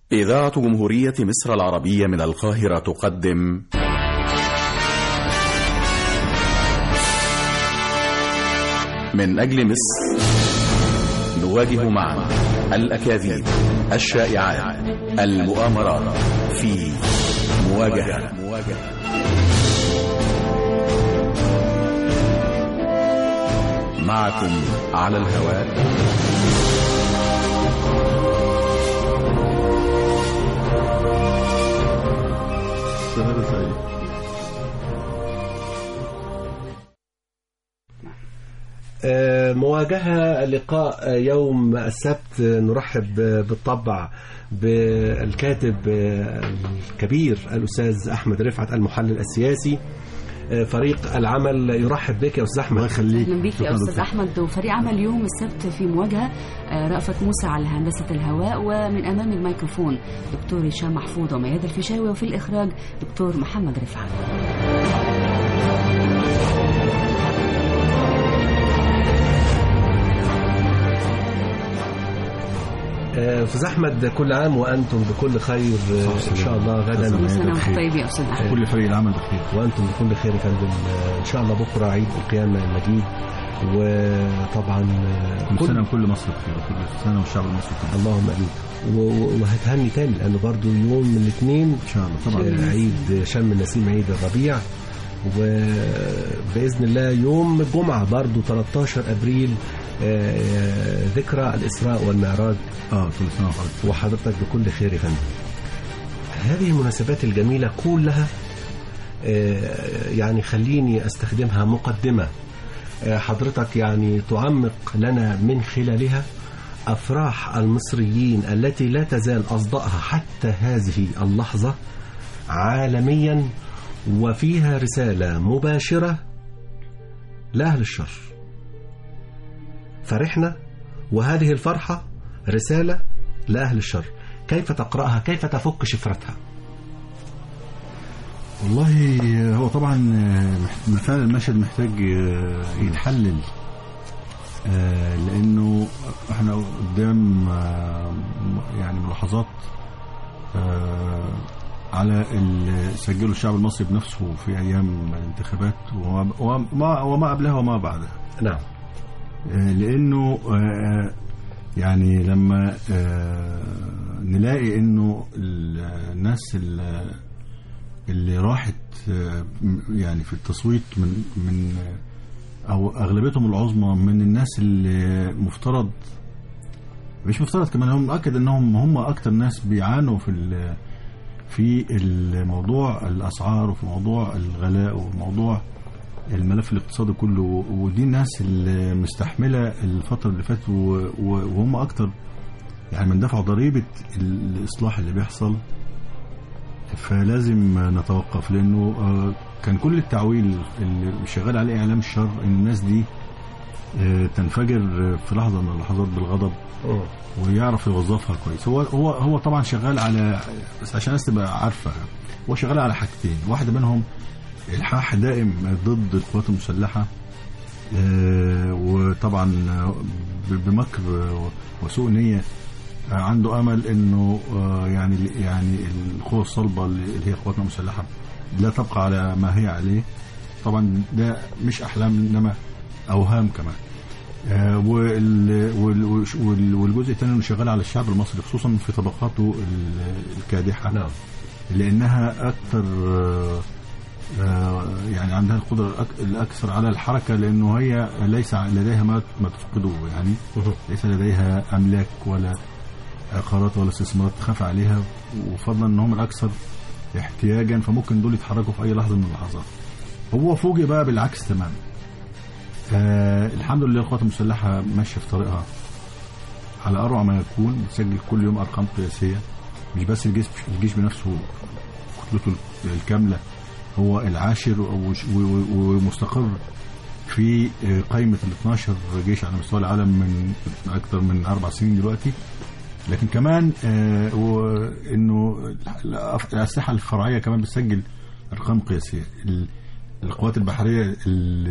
إذاعة جمهورية مصر العربية من القاهرة تقدم من أجل مصر نواجه معا الأكاذيب الشائعات المؤامرات في مواجهة معكم على الهواء شهادة سعيد آه، مواجهة لقاء يوم السبت نرحب بالطبع بالكاتب الكبير الأستاذ أحمد رفعت المحلل السياسي آه، فريق العمل يرحب بك يا أستاذ أحمد الله يخليك اهلا بيك يا شكراً استاذ دكتور. احمد وفريق عمل يوم السبت في مواجهه آه، رأفت موسى على هندسه الهواء ومن امام الميكروفون دكتور هشام محفوظ ومياد الفيشاوي وفي الاخراج دكتور محمد رفعت آه، أستاذ أحمد كل عام وأنتم بكل خير آه، إن شاء الله غدا كل سنه وانت بخير. طيب يا استاذ احمد كل فريق العمل بخير وأنتم بكل خير يا فندم آه، إن شاء الله بكرة عيد القيامة المجيد وطبعا آه، كل سنة وكل مصر بخير وكل سنة والشعب المصري بخير اللهم امين و- وهتهني تاني لانه برضو يوم الاثنين إن شاء الله طبعا عيد شم النسيم عيد الربيع وباذن الله يوم الجمعه برضو 13 ابريل آه، ذكرى الاسراء والمعراج اه كل سنة وحضرتك وحضرتك بكل خير يا فندم هذه المناسبات الجميلة كلها آه، يعني خليني استخدمها مقدمة آه، حضرتك يعني تعمق لنا من خلالها أفراح المصريين التي لا تزال أصداءها حتى هذه اللحظة عالميا وفيها رسالة مباشرة لأهل الشر فرحنا وهذه الفرحة رسالة لأهل الشر كيف تقرأها كيف تفك شفرتها والله هو طبعا آه، مح- فعلا المشهد محتاج آه، يتحلل آه، لانه احنا قدام آه، يعني ملاحظات آه، على اللي سجله الشعب المصري بنفسه في ايام الانتخابات وما- وما وما قبلها وما بعدها نعم آه، لانه آه، يعني لما آه، نلاقي انه ال- الناس ال- اللي راحت آه، م- يعني في التصويت من من آه، او اغلبيتهم العظمى من الناس اللي مفترض مش مفترض كمان هم مؤكد انهم هم اكتر ناس بيعانوا في ال- في الموضوع الاسعار وفي موضوع الغلاء وفي موضوع الملف الاقتصادي كله ودي الناس اللي مستحمله الفتره اللي فاتت و- و- وهم اكتر يعني من دفعوا ضريبه الاصلاح اللي بيحصل فلازم نتوقف لانه آه، كان كل التعويل اللي شغال عليه اعلام الشر ان الناس دي آه، تنفجر في لحظه من اللحظات بالغضب ويعرف يوظفها كويس هو هو هو طبعا شغال على بس عشان الناس تبقى عارفه هو شغال على حاجتين واحده منهم الحاح دائم ضد القوات المسلحه آه، وطبعا ب- بمكر وسوء نيه آه، عنده امل انه آه، يعني يعني القوى الصلبه اللي هي قواتنا المسلحه لا تبقى على ما هي عليه طبعا ده مش احلام انما اوهام كمان آه، وال- وال- وال- والجزء الثاني انه شغال على الشعب المصري خصوصا في طبقاته ال- الكادحه نعم لانها اكثر آه، آه، يعني عندها القدره الأك- الاكثر على الحركه لانه هي ليس لديها ما ما تفقده يعني ليس لديها املاك ولا عقارات ولا استثمارات تخاف عليها وفضلا ان هم الاكثر احتياجا فممكن دول يتحركوا في اي لحظه من اللحظات هو فوجئ بقى بالعكس تماما آه الحمد لله القوات المسلحه ماشيه في طريقها على اروع ما يكون بتسجل كل يوم ارقام قياسيه مش بس الجيش الجيش بنفسه كتلته الكامله هو العاشر وش- و- و- ومستقر في آه، قائمه ال 12 جيش على مستوى العالم من اكثر من اربع سنين دلوقتي لكن كمان آه، وانه الأف- الاسلحه الفرعيه كمان بتسجل ارقام قياسيه ال- القوات البحريه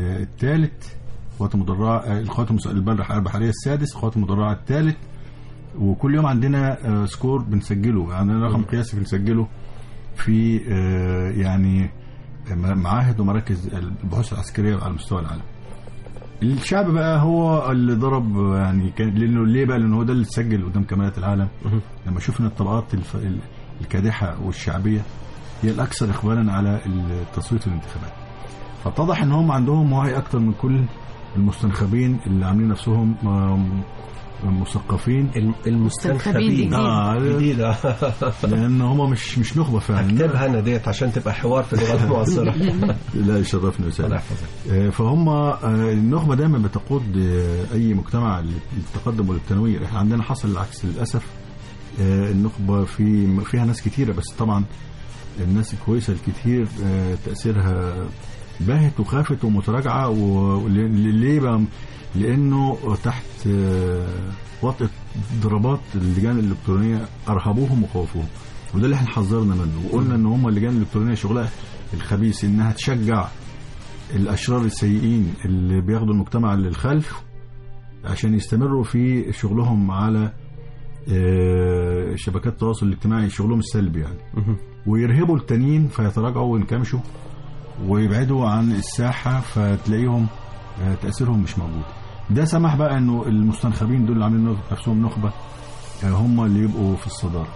الثالث القوات المدرعه آه، القوات المس- البر- البحريه السادس القوات المدرعه الثالث وكل يوم عندنا آه، سكور بنسجله يعني رقم قياسي بنسجله في آه، يعني م- معاهد ومراكز البحوث العسكريه على مستوى العالم. الشعب بقى هو اللي ضرب يعني كان لانه ليه بقى لانه هو ده اللي اتسجل قدام كاميرات العالم لما شفنا الطبقات الف... ال- الكادحه والشعبيه هي الاكثر اقبالا على التصويت في الانتخابات. فاتضح ان هم عندهم وعي اكتر من كل المستنخبين اللي عاملين نفسهم آم، مثقفين الم- المستنخبين جديد. آه. جديد آه. لان هم مش مش نخبه فعلا اكتبها انا ديت عشان تبقى حوار في اللغه المعاصره لا يشرفني الله وسهلا يحفظك آه، فهم آه، النخبه دايما بتقود آه، اي مجتمع للتقدم وللتنوير احنا عندنا حصل العكس للاسف آه، النخبه في فيها ناس كتيره بس طبعا الناس الكويسه الكتير آه، تاثيرها باهت وخافت ومتراجعه وليه بقى لانه تحت آه، وطئه ضربات اللجان الالكترونيه ارهبوهم وخوفوهم وده اللي احنا حذرنا منه وقلنا ان هم اللجان الالكترونيه شغلها الخبيث انها تشجع الاشرار السيئين اللي بياخدوا المجتمع للخلف عشان يستمروا في شغلهم على آه، شبكات التواصل الاجتماعي شغلهم السلبي يعني ويرهبوا التانيين فيتراجعوا وينكمشوا ويبعدوا عن الساحه فتلاقيهم آه، تاثيرهم مش موجود ده سمح بقى انه المستنخبين دول اللي عاملين نفسهم نخبه آه، هم اللي يبقوا في الصداره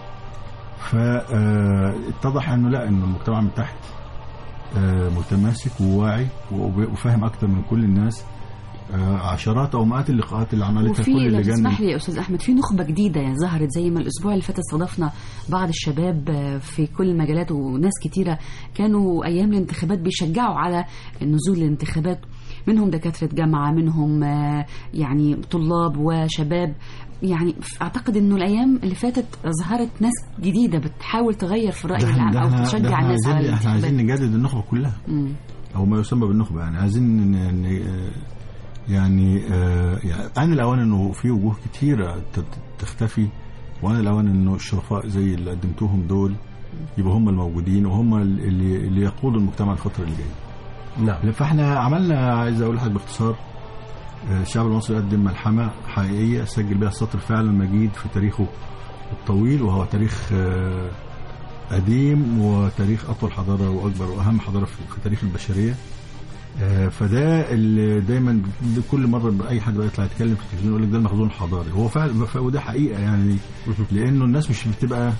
فاتضح انه لا انه المجتمع من تحت آه، متماسك وواعي وب- وفاهم اكتر من كل الناس آه، عشرات او مئات اللقاءات اللي عملتها وفي كل لو اللجان تسمح لي يا استاذ احمد في نخبه جديده يعني ظهرت زي ما الاسبوع اللي فات استضفنا بعض الشباب آه، في كل المجالات وناس كتيره كانوا ايام الانتخابات بيشجعوا على النزول للانتخابات منهم دكاتره جامعه منهم آه، يعني طلاب وشباب يعني اعتقد انه الايام اللي فاتت ظهرت ناس جديده بتحاول تغير في الراي ده احنا, العام ده او احنا, ده تشجع احنا الناس على عايزين احنا عايزين الانتخابات نجدد النخبه كلها مم. او ما يسمى بالنخبه يعني عايزين ن- ن- يعني آه، يعني ان الاوان انه في وجوه كتيره ت- تختفي وان الاوان انه الشرفاء زي اللي قدمتوهم دول يبقوا هم الموجودين وهم اللي, اللي يقودوا المجتمع الفتره اللي جايه نعم فاحنا عملنا عايز اقول لحضرتك باختصار آه، الشعب المصري قدم ملحمه حقيقيه سجل بها السطر فعلا مجيد في تاريخه الطويل وهو تاريخ آه، قديم وتاريخ اطول حضاره واكبر واهم حضاره في في تاريخ البشريه آه، فده اللي دايما ده كل مره اي حد بقى يطلع يتكلم في التلفزيون يقول لك ده المخزون الحضاري هو فعلا ف- وده حقيقه يعني لانه الناس مش بتبقى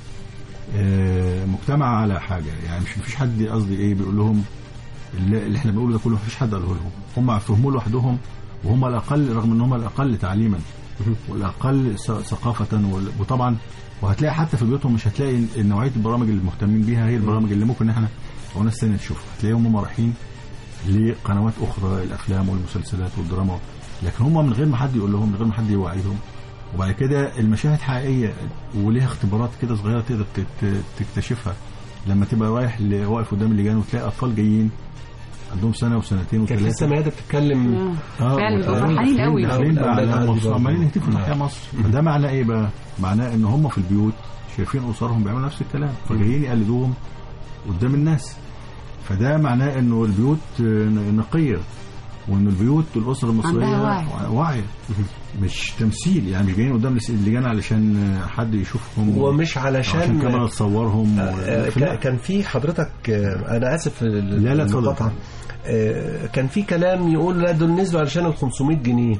آه، مجتمع على حاجه يعني مش مفيش حد قصدي ايه بيقول لهم اللي اللي احنا بنقوله ده كله مفيش حد قاله لهم هم فهموه لوحدهم وهم الاقل رغم ان هم الاقل تعليما والاقل ث- ثقافه وال- وطبعا وهتلاقي حتى في بيوتهم مش هتلاقي ال- نوعيه البرامج اللي مهتمين بيها هي البرامج اللي ممكن احنا او ناس ثانيه تشوفها هتلاقيهم هم رايحين لقنوات اخرى الافلام والمسلسلات والدراما لكن هم من غير ما حد يقول لهم من غير ما حد يوعيهم وبعد كده المشاهد حقيقيه وليها اختبارات كده صغيره تقدر ت- ت- تكتشفها لما تبقى رايح ل- واقف قدام اللجان وتلاقي اطفال جايين عندهم سنه وسنتين كانت لسه وثلاثه ميادة بتتكلم آه. آه، فعلا بيبقوا وتلاقيهم فرحانين داخلين- قوي. داخلين بقى الأولاد على عندي مصر برضه. عمالين يهتفوا نعم. تحيا مصر فده معناه ايه بقى؟ معناه ان هم في البيوت شايفين اسرهم بيعملوا نفس الكلام فجايين يقلدوهم قدام الناس فده معناه انه البيوت آه، نقيه وان البيوت الاسره المصريه عندها وعي. واعيه مش تمثيل يعني مش جايين قدام اللجان علشان آه، حد يشوفهم ومش عشان علشان كاميرا تصورهم آه، و- كا- كان في حضرتك آه، انا اسف لا، لا، اتفضل. المقاطعة. آه، كان في كلام يقول لا دول نزلوا علشان ال 500 جنيه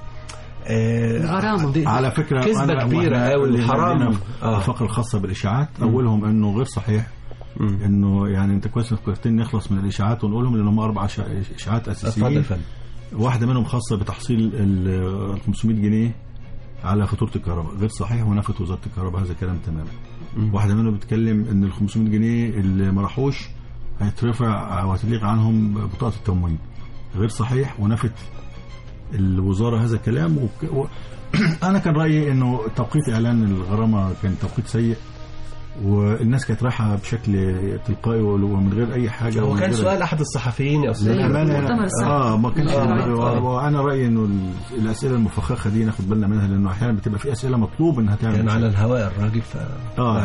آه، غرامة. دي- على فكره كذبة أنا- كبيرة وإحنا قوي اللي وحرام. عندنا آه. الفقره الخاصه بالاشاعات اولهم انه غير صحيح مم. انه يعني انت كويس انك فكرتني نخلص من الاشاعات ونقولهم لان هم اربع شا- اشاعات اتفضل اساسيين يا فندم واحده منهم خاصه بتحصيل ال 500 جنيه على فاتوره الكهرباء غير صحيح ونفت وزاره الكهرباء هذا كلام تماما واحده منهم بتتكلم ان ال 500 جنيه اللي ما راحوش هيترفع وهتليق عنهم بطاقه التموين غير صحيح ونفت الوزاره هذا الكلام وك... و... انا كان رايي انه توقيت اعلان الغرامه كان توقيت سيء والناس كانت رايحه بشكل تلقائي ومن غير اي حاجه هو ومن كان غير- سؤال احد الصحفيين يا استاذ للأمانة المؤتمر الصحفي. اه ما كانش آه، و- آه. وانا رايي انه ال- الاسئله المفخخه دي ناخد بالنا منها لانه احيانا بتبقى في اسئله مطلوب انها تعمل كان على مشاكل. الهواء الراجل ف اه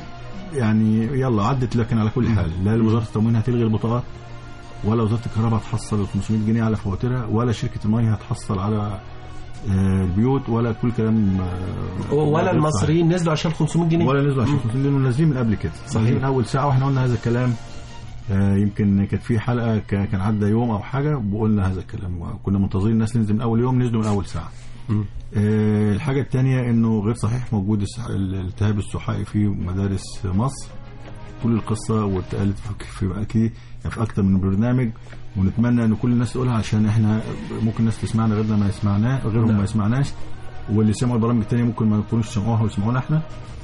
يعني يلا عدت لكن على كل حال لا وزاره التموين هتلغي البطاقات ولا وزاره الكهرباء هتحصل ال 500 جنيه على فواتيرها ولا شركه الميه هتحصل على آه، البيوت ولا كل كلام آه، ولا غير المصريين نزلوا عشان 500 جنيه صحيح. ولا نزلوا عشان 500 لانه نازلين من قبل كده صحيح. نازلين من اول ساعه واحنا قلنا هذا الكلام آه، يمكن كانت في حلقه ك- كان عدى يوم او حاجه وقلنا هذا الكلام وكنا منتظرين الناس تنزل من اول يوم نزلوا من اول ساعه مم. آه، الحاجة الثانية انه غير صحيح موجود الس- الالتهاب السحائي في مدارس مصر كل القصة واتقالت في- في اكيد في اكتر من برنامج ونتمنى ان كل الناس تقولها عشان احنا ممكن الناس تسمعنا غيرنا ما يسمعناه غيرهم نعم. ما يسمعناش واللي سمعوا البرامج التانية ممكن ما يكونوش سمعوها ويسمعونا احنا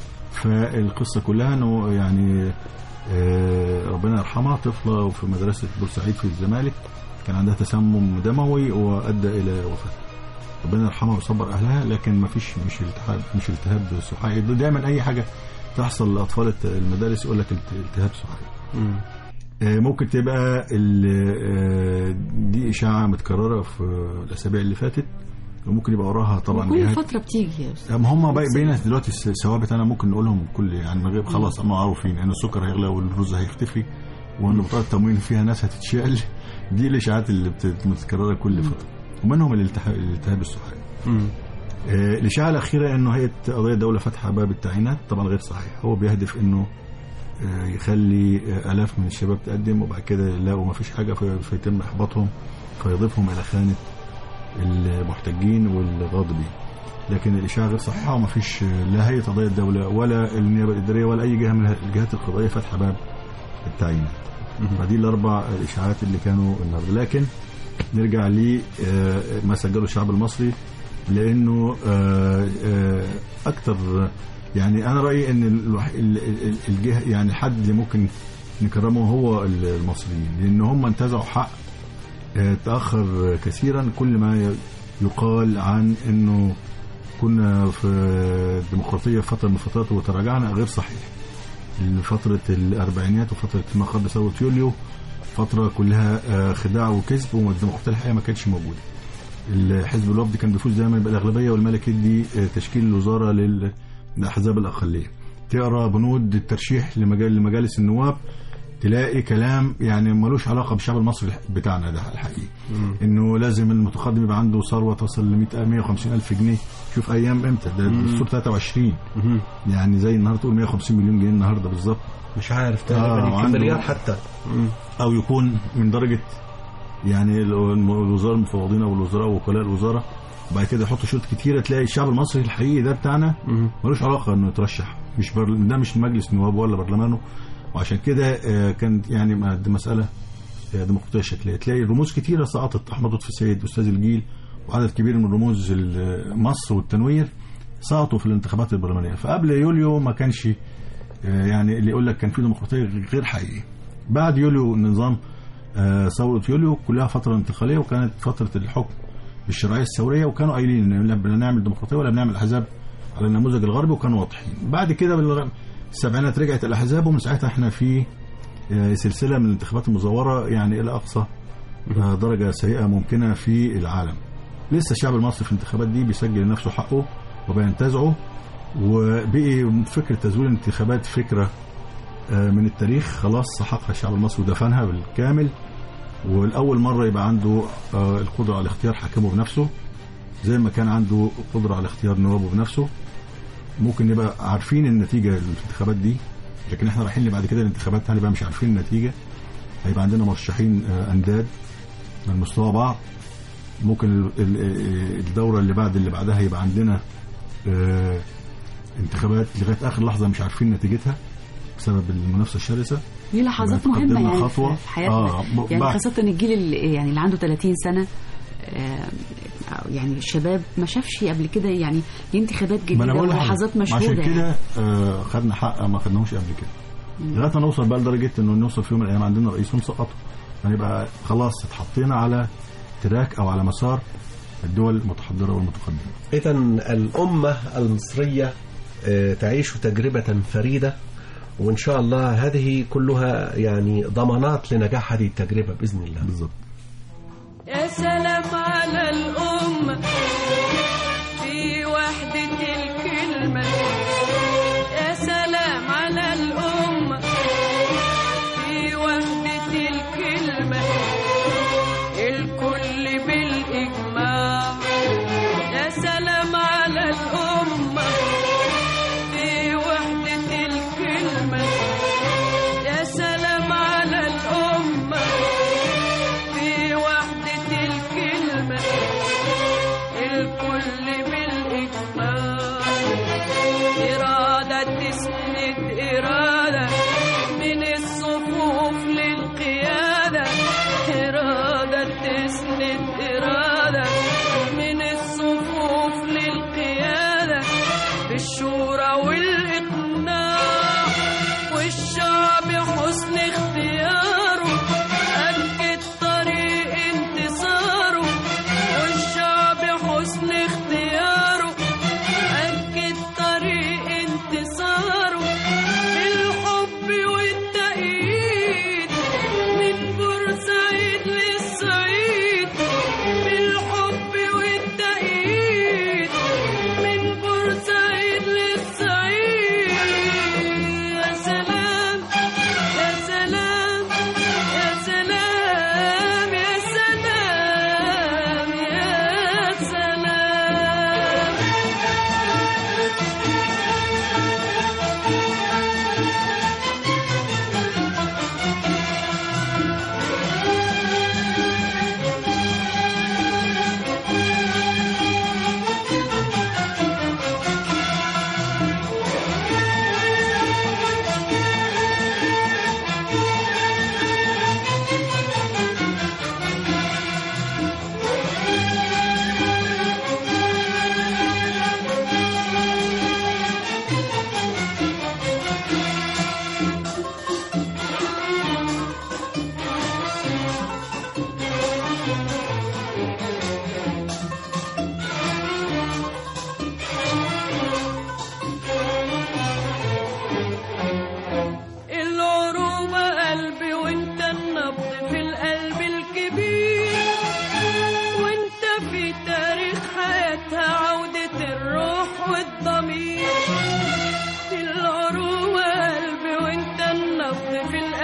فالقصة كلها انه يعني آه، ربنا يرحمها طفلة في مدرسة بورسعيد في الزمالك كان عندها تسمم دموي وادى الى وفاتها ربنا يرحمها ويصبر اهلها لكن ما فيش مش التهاب مش التهاب سحائي ده دايما اي حاجه تحصل لاطفال الت- المدارس يقول لك الت- التهاب سحائي مم. آه، ممكن تبقى ال- آه، دي اشاعه متكرره في الاسابيع اللي فاتت وممكن يبقى وراها طبعا كل جهات فتره بتيجي يا أستاذ. اما هم بين دلوقتي الس- الثوابت انا ممكن نقولهم كل يعني من غير خلاص هم معروفين ان السكر هيغلى والرز هيختفي وان بطاقه التموين فيها ناس هتتشال دي الاشاعات اللي بت- متكرره كل فتره ومنهم الالتهاب الالتهاب السحائي مم. آه، الإشاعة الأخيرة إنه هيئة قضايا الدولة فاتحة باب التعيينات طبعا غير صحيح هو بيهدف إنه آه، يخلي آه، آلاف من الشباب تقدم وبعد كده يلاقوا ما فيش حاجة في- فيتم إحباطهم فيضيفهم إلى خانة المحتجين والغاضبين لكن الإشاعة غير صحيحة وما فيش آه، لا هيئة قضايا الدولة ولا النيابة الإدارية ولا أي جهة من الجهات القضائية فاتحة باب التعيينات فدي الأربع إشاعات اللي كانوا النهارده لكن نرجع ل آه، ما سجله الشعب المصري لانه آه، آه، اكتر يعني انا رايي ان الوح- ال- ال- الجهه يعني حد اللي ممكن نكرمه هو ال- المصريين لان هم انتزعوا حق آه، تاخر كثيرا كل ما ي- يقال عن انه كنا في الديمقراطيه فتره من الفترات وتراجعنا غير صحيح فترة الأربعينات وفترة ما قبل ثورة يوليو فترة كلها آه، خداع وكذب والديمقراطية الحقيقة ما كانتش موجودة الحزب الوفد كان بيفوز دايما بالأغلبية والملك يدي آه، تشكيل الوزارة لل- للأحزاب الأقلية تقرا بنود الترشيح لمجال لمجالس النواب تلاقي كلام يعني ملوش علاقة بالشعب المصري بتاعنا ده الحقيقي انه لازم المتقدم يبقى عنده ثروه تصل ل 100 150 الف جنيه شوف ايام امتى ده الدستور 23 مم. يعني زي النهارده تقول 150 مليون جنيه النهارده بالظبط مش عارف آه، تقريبا يمكن وعنده- مليار حتى مم. او يكون من درجه يعني الم- الوزراء المفوضين او الوزراء ووكلاء الوزاره وبعد كده يحطوا شروط كتيره تلاقي الشعب المصري الحقيقي ده بتاعنا مم. ملوش علاقه انه يترشح مش بر... ده مش مجلس نواب ولا برلمانه وعشان كده آه، كانت يعني ما- دي مساله آه، ديمقراطيه شكليه تلاقي رموز كتيره سقطت احمد لطفي سيد استاذ الجيل وعدد كبير من رموز ال- مصر والتنوير سقطوا في الانتخابات البرلمانيه فقبل يوليو ما كانش آه، يعني اللي يقول لك كان في ديمقراطيه غير حقيقي بعد يوليو النظام آه، ثوره يوليو كلها فتره انتقاليه وكانت فتره الحكم بالشرعيه الثوريه وكانوا قايلين ان لا بنعمل ديمقراطيه ولا بنعمل احزاب على النموذج الغربي وكانوا واضحين بعد كده بالرغم- السبعينات رجعت الاحزاب ومن ساعتها احنا في آه، سلسله من الانتخابات المزوره يعني الى اقصى آه، درجه سيئه ممكنه في العالم لسه الشعب المصري في الانتخابات دي بيسجل لنفسه حقه وبينتزعه وبقي فكره تزوير الانتخابات فكره آه، من التاريخ خلاص سحقها الشعب المصري ودفنها بالكامل والأول مرة يبقى عنده آه، القدرة على اختيار حاكمه بنفسه زي ما كان عنده قدرة على اختيار نوابه بنفسه ممكن نبقى عارفين النتيجة الانتخابات دي لكن احنا رايحين اللي بعد كده الانتخابات هنبقى مش عارفين النتيجة هيبقى عندنا مرشحين آه، أنداد من مستوى بعض ممكن ال- ال- الدورة اللي بعد اللي بعدها يبقى عندنا آه، انتخابات لغاية آخر لحظة مش عارفين نتيجتها بسبب المنافسة الشرسة دي لحظات يبقى مهمه تقدمنا يعني خطوة. في حياتنا آه، ب- يعني بعد- خاصه الجيل اللي يعني اللي عنده 30 سنه آه، يعني الشباب ما شافش قبل كده يعني دي انتخابات ما انا جديده بقول ولحظات لحضرتك، مشهوده عشان يعني. كده آه خدنا حق ما خدناهوش قبل كده لغايه ما نوصل بقى لدرجه انه نوصل في يوم من الايام عندنا رئيس ونسقطه هنبقى خلاص اتحطينا على تراك او على مسار الدول المتحضره والمتقدمه إذا الأمة المصرية آه، تعيش تجربة فريدة وإن شاء الله هذه كلها يعني ضمانات لنجاح هذه التجربة بإذن الله بالظبط يا سلام على الأمة في وحدة الكلمة يا سلام على الأمة في وحدة الكلمة الكل بالإجماع يا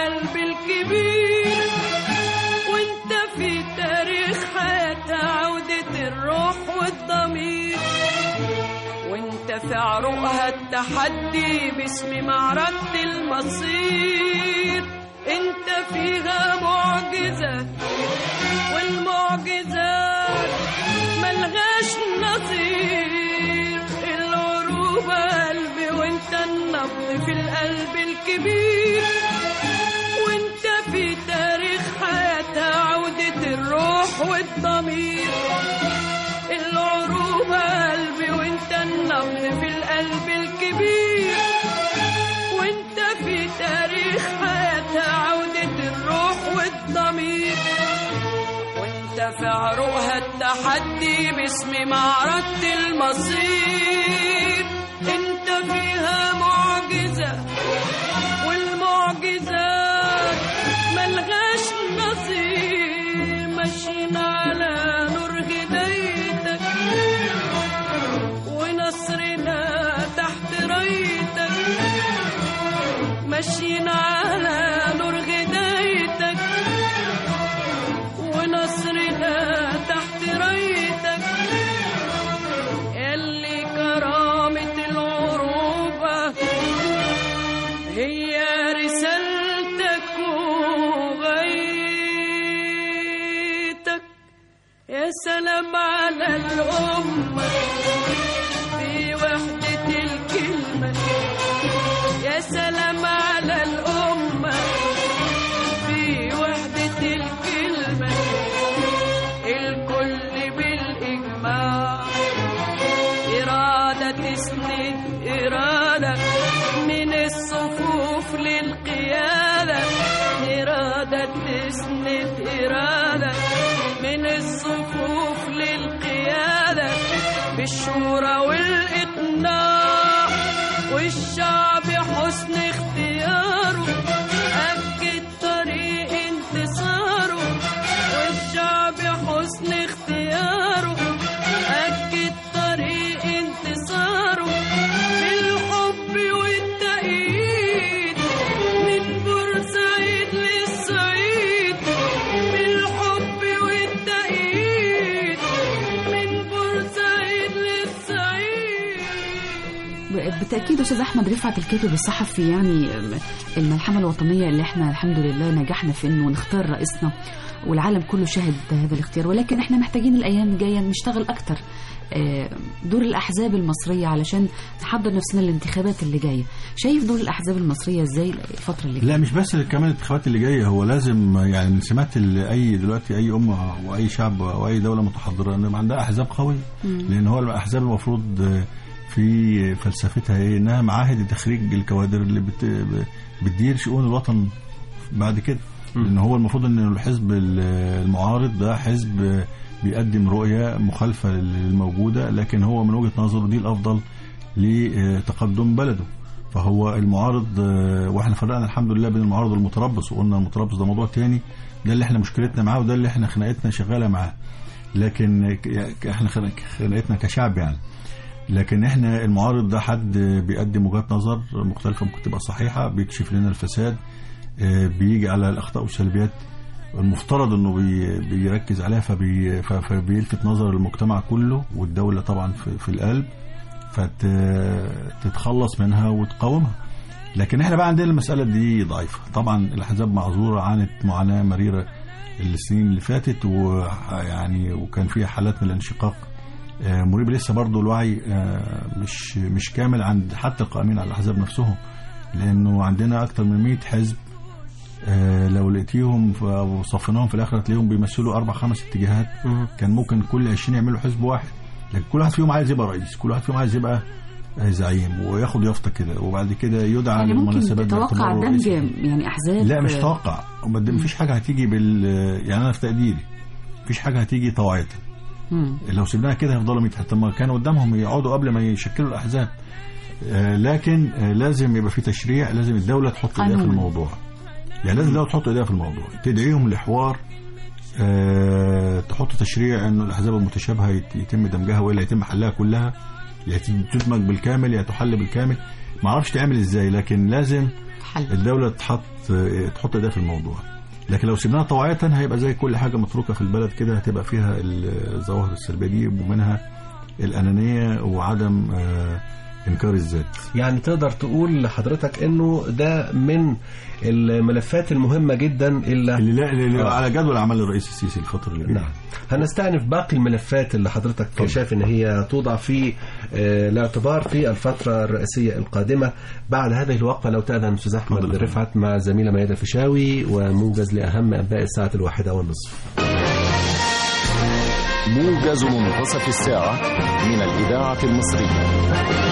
القلب الكبير وانت في تاريخ حياة عودة الروح والضمير وانت في عروقها التحدي باسم معركة المصير انت فيها معجزة والمعجزات ملغاش نظير العروبة قلبي وانت النبض في القلب الكبير وانت في تاريخ حياتها عودة الروح والضمير العروبة قلبي وانت النبض في القلب الكبير وانت في تاريخ حياتها عودة الروح والضمير وانت في عروقها التحدي باسم معركة المصير انت فيها معجزة والمعجزات ملغاش نظير ماشيين على نور هدايتك ونصرنا تحت رايتك ماشيين على نور هدايتك ونصرنا تحت رايتك يلي كرامة العروبة هي رسالتك وغايتك يا سلام على الأمة في وحدة الكلمة يا سلام على الأمة في وحدة الكلمة الكل بالإجماع إرادة تسند إرادة من الصفوف للقيادة إرادة تسند إرادة من الصفوف للقيادة بالشورى والإقناع والشعب حسن اختياره أكد طريق انتصاره والشعب حسن اختياره أكد طريق انتصاره بالحب والتأييد من بورسعيد للصعيد بالحب والتأييد من بورسعيد للصعيد بالتاكيد استاذ احمد رفعت الكاتب الصحفي يعني الملحمه الوطنيه اللي احنا الحمد لله نجحنا في انه نختار رئيسنا والعالم كله شهد هذا الاختيار ولكن احنا محتاجين الايام الجايه نشتغل اكتر آه، دور الاحزاب المصريه علشان نحضر نفسنا للانتخابات اللي جايه شايف دور الاحزاب المصريه ازاي الفتره اللي جايه لا مش بس كمان الانتخابات اللي جايه هو لازم يعني سمعت ال- اي دلوقتي اي امه واي شعب او اي دوله متحضره ان يبقى عندها احزاب قويه لان هو الاحزاب المفروض في فلسفتها ايه انها معاهد لتخريج الكوادر اللي بت بتدير شؤون الوطن بعد كده لان هو المفروض ان الحزب المعارض ده حزب بيقدم رؤيه مخالفه للموجوده لكن هو من وجهه نظره دي الافضل لتقدم بلده فهو المعارض آه، واحنا فرقنا الحمد لله بين المعارض والمتربص وقلنا المتربص ده موضوع تاني ده اللي احنا مشكلتنا معاه وده اللي احنا خناقتنا شغاله معاه لكن ك- احنا خنا- خناقتنا كشعب يعني لكن احنا المعارض ده حد بيقدم وجهات نظر مختلفه ممكن تبقى صحيحه بيكشف لنا الفساد آه، بيجي على الاخطاء والسلبيات المفترض انه بي بيركز عليها فبي ف- فبيلفت نظر المجتمع كله والدوله طبعا في, في القلب فتتخلص منها وتقاومها لكن احنا بقى عندنا المساله دي ضعيفه طبعا الاحزاب معذوره عانت معاناه مريره السنين اللي فاتت ويعني وكان فيها حالات من الانشقاق آه، مريب لسه برضه الوعي آه، مش مش كامل عند حتى القائمين على الاحزاب نفسهم لانه عندنا اكتر من 100 حزب آه، لو لقيتيهم ف- وصفيناهم في الاخر هتلاقيهم بيمثلوا اربع خمس اتجاهات كان ممكن كل 20 يعملوا حزب واحد لكن كل واحد فيهم عايز يبقى رئيس كل واحد فيهم عايز يبقى آه، زعيم وياخد يافطه كده وبعد كده يدعى يعني ممكن للمناسبات تتوقع باعتباره دمج رئيس. يعني احزاب لا مش آه، توقع ما فيش حاجه هتيجي بال يعني انا في تقديري مفيش حاجه هتيجي طوعيه مم. لو سيبناها كده هيفضلوا 100 حتى ما كانوا قدامهم يقعدوا قبل ما يشكلوا الاحزاب آه، لكن آه، لازم يبقى في تشريع لازم الدوله تحط ايديها في قانون. الموضوع يعني لازم الدوله تحط ايديها في الموضوع تدعيهم لحوار آه، تحط تشريع انه الاحزاب المتشابهه يت- يتم دمجها والا يتم حلها كلها يا تدمج بالكامل يا تحل بالكامل ما اعرفش تعمل ازاي لكن لازم حل الدوله تحط تحط ايديها في الموضوع لكن لو سيبناها طوعيه هيبقى زي كل حاجه متروكه في البلد كده هتبقى فيها الظواهر السلبيه دي ومنها الانانيه وعدم آه، انكار الذات يعني تقدر تقول لحضرتك انه ده من الملفات المهمة جدا اللي اللي, لا اللي آه. على جدول اعمال الرئيس السيسي الفتره اللي جايه نعم هنستأنف باقي الملفات اللي حضرتك اتفضل. شايف ان هي توضع في آه، الاعتبار في الفترة الرئاسية القادمة بعد هذه الوقفة لو تأذن أستاذ أحمد اتفضل. رفعت مع زميلة ميادة الفيشاوي وموجز لأهم أنباء الساعة الواحدة والنصف موجز منتصف الساعة من الإذاعة المصرية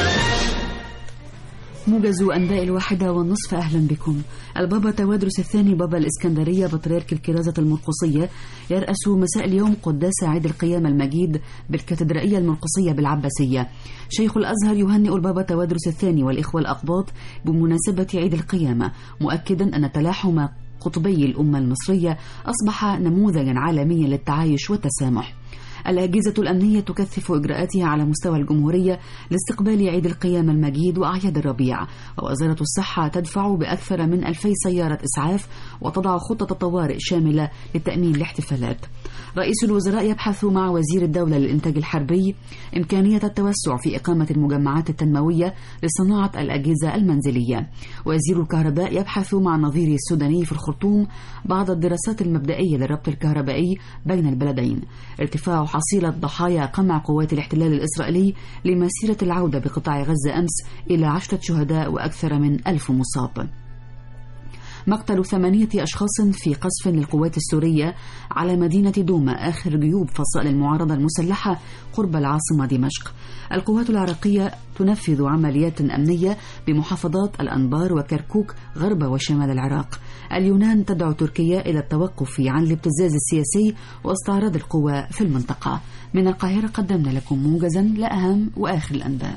موجز أنباء الواحدة والنصف أهلا بكم البابا توادرس الثاني بابا الإسكندرية بطريرك الكرازة المرقصية يرأس مساء اليوم قداس عيد القيامة المجيد بالكاتدرائية المرقصية بالعباسية شيخ الأزهر يهنئ البابا توادرس الثاني والإخوة الأقباط بمناسبة عيد القيامة مؤكدا أن تلاحم قطبي الأمة المصرية أصبح نموذجا عالميا للتعايش والتسامح الأجهزة الأمنية تكثف إجراءاتها على مستوى الجمهورية لاستقبال عيد القيامة المجيد وأعياد الربيع ووزارة الصحة تدفع بأكثر من ألفي سيارة إسعاف وتضع خطة طوارئ شاملة لتأمين الاحتفالات رئيس الوزراء يبحث مع وزير الدولة للإنتاج الحربي إمكانية التوسع في إقامة المجمعات التنموية لصناعة الأجهزة المنزلية وزير الكهرباء يبحث مع نظيره السوداني في الخرطوم بعض الدراسات المبدئية للربط الكهربائي بين البلدين ارتفاع حصيلة ضحايا قمع قوات الاحتلال الإسرائيلي لمسيرة العودة بقطاع غزة أمس إلى عشرة شهداء وأكثر من ألف مصاب مقتل ثمانية أشخاص في قصف للقوات السورية على مدينة دوما آخر جيوب فصائل المعارضة المسلحة قرب العاصمة دمشق القوات العراقية تنفذ عمليات أمنية بمحافظات الأنبار وكركوك غرب وشمال العراق اليونان تدعو تركيا إلى التوقف عن الابتزاز السياسي واستعراض القوى في المنطقة من القاهرة قدمنا لكم موجزا لأهم وآخر الأنباء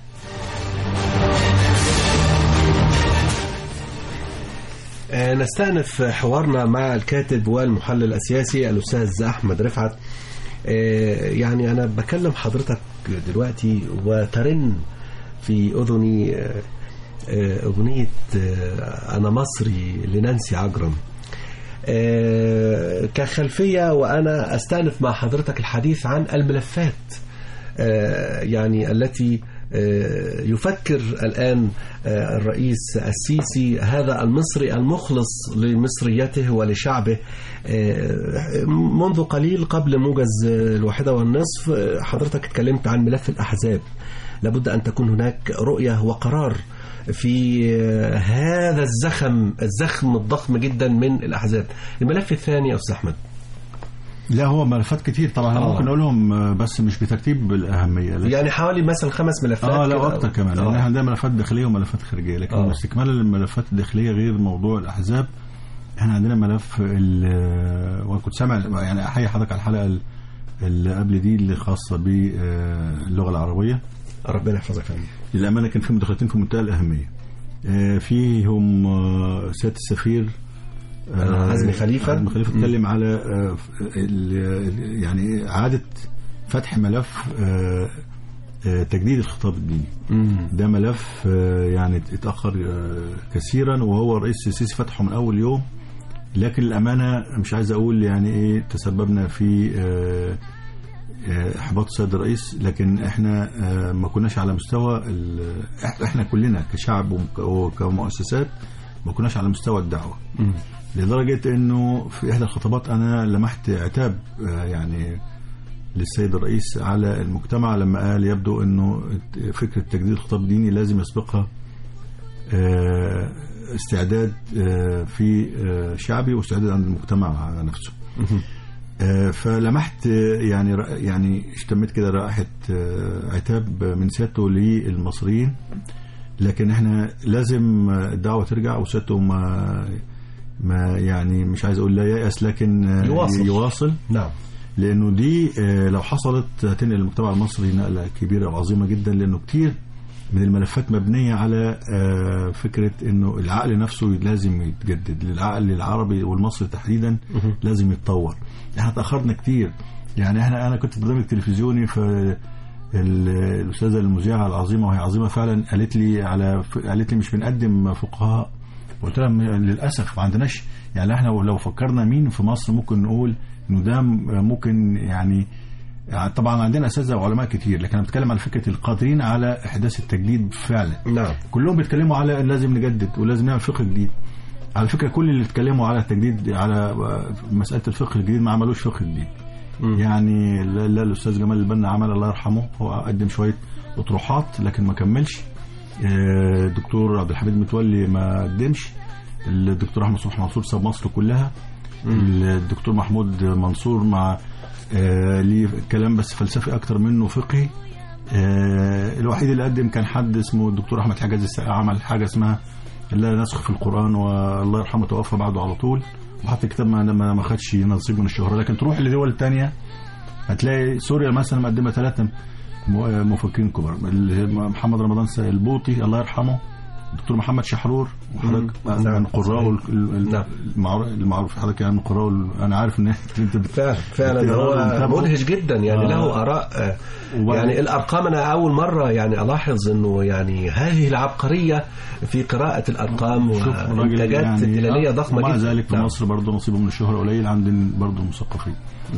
آه، نستأنف حوارنا مع الكاتب والمحلل السياسي الأستاذ أحمد رفعت آه، يعني أنا بكلم حضرتك دلوقتي وترن في أذني آه، آه، أغنية آه، أنا مصري لنانسي عجرم آه، كخلفية وأنا أستأنف مع حضرتك الحديث عن الملفات آه، يعني التي آه، يفكر الآن آه، الرئيس السيسي هذا المصري المخلص لمصريته ولشعبه آه، منذ قليل قبل موجز آه، الواحدة والنصف آه، حضرتك اتكلمت عن ملف الأحزاب لابد أن تكون هناك رؤية وقرار في آه، هذا الزخم الزخم الضخم جدا من الأحزاب الملف الثاني يا أستاذ أحمد لا هو ملفات كتير طبعا آه. ممكن اقولهم آه، بس مش بترتيب الاهميه لكن يعني حوالي مثلا خمس ملفات اه لا كده. اكتر كمان لان آه. احنا عندنا ملفات داخليه وملفات خارجيه لكن آه. استكمالا للملفات الداخليه غير موضوع الاحزاب احنا عندنا ملف ال- وانا كنت سامع يعني احيي حضرتك على الحلقه ال- اللي قبل دي اللي خاصه باللغه العربيه ربنا يحفظك يا فندم. للامانه كان في مداخلتين في منتهى الاهميه آه، فيهم آه، سياده السفير آه، عزمي خليفة. عزمي خليفه مم. اتكلم على آه، ال- ال- يعني اعاده فتح ملف آه، آه، تجديد الخطاب الديني ده ملف آه، يعني اتأخر آه، كثيرا وهو الرئيس السيسي فتحه من أول يوم لكن الأمانة مش عايز أقول يعني إيه تسببنا في آه، آه، إحباط السيد الرئيس لكن إحنا آه، ما كناش على مستوى ال- إح- إحنا كلنا كشعب وك- وكمؤسسات ما كناش على مستوى الدعوة لدرجة إنه في إحدى الخطابات أنا لمحت عتاب آه، يعني للسيد الرئيس على المجتمع لما قال يبدو انه فكره تجديد الخطاب الديني لازم يسبقها آه، استعداد آه، في آه، شعبي واستعداد عند المجتمع نفسه آه، فلمحت آه، يعني رأ- يعني اشتميت كده رائحه آه، عتاب من سيادته للمصريين لكن احنا لازم آه، الدعوه ترجع وسيادته ما ما يعني مش عايز اقول لا ييأس لكن آه، يواصل. يواصل نعم لانه دي آه، لو حصلت هتنقل المجتمع المصري نقله كبيره وعظيمه جدا لانه كتير من الملفات مبنيه على آه، فكره انه العقل نفسه لازم يتجدد العقل العربي والمصري تحديدا لازم يتطور احنا تاخرنا كتير يعني احنا انا كنت في برنامج تلفزيوني ف ال- الاستاذه المذيعه العظيمه وهي عظيمه فعلا قالت لي على قالت لي مش بنقدم فقهاء قلت لها م- للاسف ما عندناش يعني احنا لو فكرنا مين في مصر ممكن نقول انه ده م- ممكن يعني يعني طبعا عندنا اساتذه وعلماء كتير لكن انا بتكلم على فكره القادرين على احداث التجديد فعلا نعم كلهم بيتكلموا على إن لازم نجدد ولازم نعمل فقه جديد على فكره كل اللي اتكلموا على التجديد على مساله الفقه الجديد ما عملوش فقه جديد يعني لا لا الاستاذ جمال البنا عمل الله يرحمه هو قدم شويه اطروحات لكن ما كملش آه، الدكتور عبد الحميد متولي ما قدمش الدكتور احمد صبحي منصور ساب مصر كلها الدكتور محمود منصور مع آه، ليه كلام بس فلسفي اكتر منه فقهي آه، الوحيد اللي قدم كان حد اسمه الدكتور احمد حجاز السقا عمل حاجه اسمها لا نسخ في القران والله يرحمه توفى بعده على طول وحتى الكتاب ما ما ما خدش نصيب من الشهره لكن تروح لدول تانية هتلاقي سوريا مثلا مقدمه ثلاثه مفكرين كبار اللي هم محمد رمضان البوطي الله يرحمه الدكتور محمد شحرور وحضرتك نعم. من قراء ال- ال- نعم. المعروف المعروف حضرتك يعني من قراء ال- انا عارف ان انت بت- فعلا فعلا بتقرأ هو ومتابعه. مدهش جدا يعني آه. له اراء آه، وبعد- يعني الارقام انا اول مره يعني الاحظ انه يعني هذه العبقريه في قراءه الارقام شوف الراجل وانتاجات دلاليه ضخمه ومع جدا ذلك في نعم. مصر برضه نصيبه من الشهرة قليل عند برضه مثقفين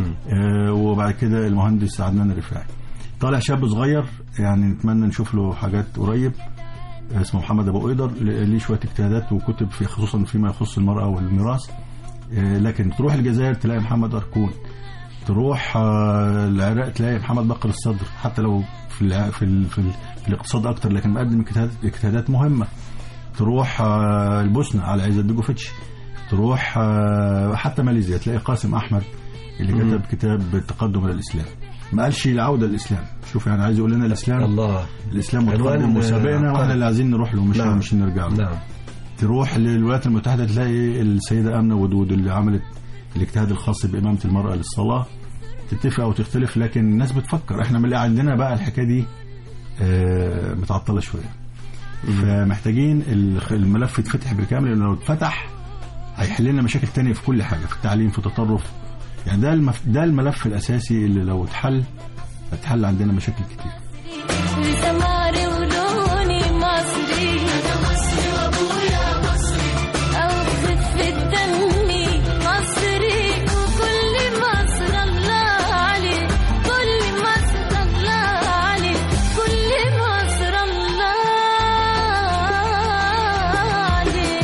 آه وبعد كده المهندس عدنان الرفاعي طالع شاب صغير يعني نتمنى نشوف له حاجات قريب آه، اسمه محمد ابو قيدر ل- ليه شويه اجتهادات وكتب في خصوصا فيما يخص المراه والميراث آه، لكن تروح الجزائر تلاقي محمد اركون تروح آه، العراق تلاقي محمد بكر الصدر حتى لو في الع- في ال- في, ال- في الاقتصاد اكتر لكن مقدم اجتهاد- اجتهادات مهمه تروح آه، البوسنه على عزت بيجوفيتش تروح آه، حتى ماليزيا تلاقي قاسم احمد اللي كتب كتاب التقدم الى الاسلام ما قالش العوده للاسلام شوف يعني عايز يقول لنا الاسلام الله الاسلام عنوان، متقدم آه، وسابقنا واحنا اللي عايزين نروح له مش نعم. مش نرجع له نعم تروح للولايات المتحده تلاقي السيده امنه ودود اللي عملت الاجتهاد الخاص بامامه المراه للصلاه تتفق او تختلف لكن الناس بتفكر احنا من اللي عندنا بقى الحكايه دي آه، متعطله شويه فمحتاجين الخ- الملف يتفتح بالكامل لانه لو اتفتح هيحل لنا مشاكل تانية في كل حاجه في التعليم في التطرف يعني ده المف... ده الملف الاساسي اللي لو اتحل هتحل عندنا مشاكل كتير سماري ولوني مصري أنا مصري وأبويا مصري أو خفة دمي مصري وكل مصر الله عليه كل مصر الله عليه كل مصر الله عليه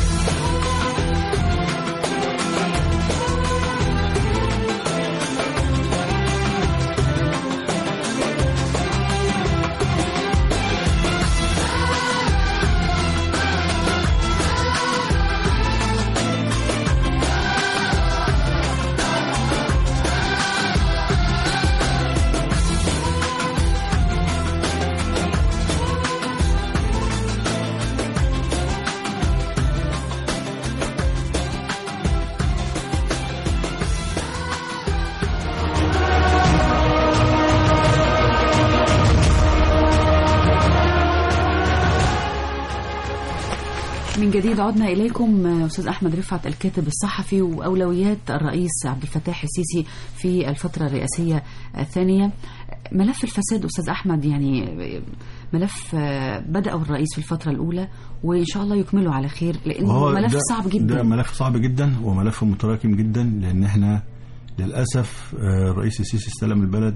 من جديد عدنا إليكم أستاذ أحمد رفعت الكاتب الصحفي وأولويات الرئيس عبد الفتاح السيسي في الفترة الرئاسية الثانية ملف الفساد أستاذ أحمد يعني ملف بدأه الرئيس في الفترة الأولى وإن شاء الله يكمله على خير لأنه وهو ملف ده- صعب جدا ده ملف صعب جدا وملف متراكم جدا لان احنا للاسف آه، الرئيس السيسي استلم البلد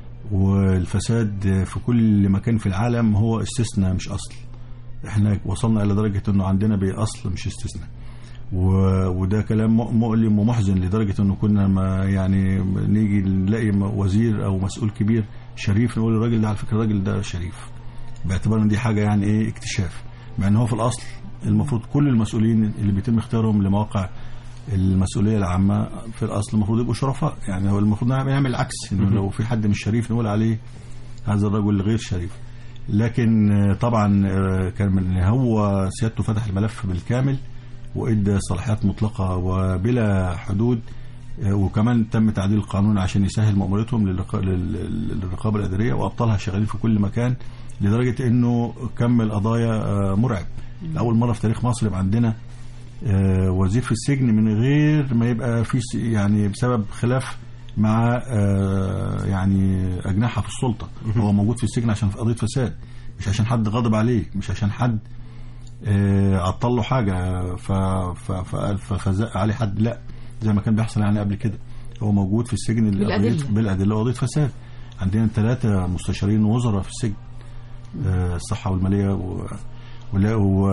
والفساد آه، في كل مكان في العالم هو استثناء مش اصل احنا وصلنا الى درجه انه عندنا باصل مش استثناء و- وده كلام م- مؤلم ومحزن لدرجه انه كنا ما يعني نيجي نلاقي م- وزير او مسؤول كبير شريف نقول الراجل ده على فكره الراجل ده شريف باعتبار ان دي حاجه يعني ايه اكتشاف مع ان هو في الاصل المفروض كل المسؤولين اللي بيتم اختيارهم لمواقع المسؤوليه العامه في الاصل المفروض يبقوا شرفاء يعني هو المفروض نعمل نعمل العكس انه لو في حد مش شريف نقول عليه هذا الرجل غير شريف لكن آه، طبعا آه، كان من هو سيادته فتح الملف بالكامل وادى صلاحيات مطلقه وبلا حدود آه، وكمان تم تعديل القانون عشان يسهل مأموريتهم للرقا- لل- للرقابه الاداريه وابطالها شغالين في كل مكان لدرجه انه كم القضايا آه، مرعب لاول مره في تاريخ مصر يبقى عندنا آه، وزير في السجن من غير ما يبقى في س- يعني بسبب خلاف مع آه، يعني اجنحه في السلطه هو موجود في السجن عشان في قضيه فساد مش عشان حد غضب عليه مش عشان حد آه، عطل له حاجه ف- ف- فقال- ف- فزق عليه حد لا زي ما كان بيحصل يعني قبل كده هو موجود في السجن ال- بالأدلة. قضية- بالادله وقضيه فساد عندنا ثلاثه مستشارين وزراء في السجن آه، الصحه والماليه و... ولا و...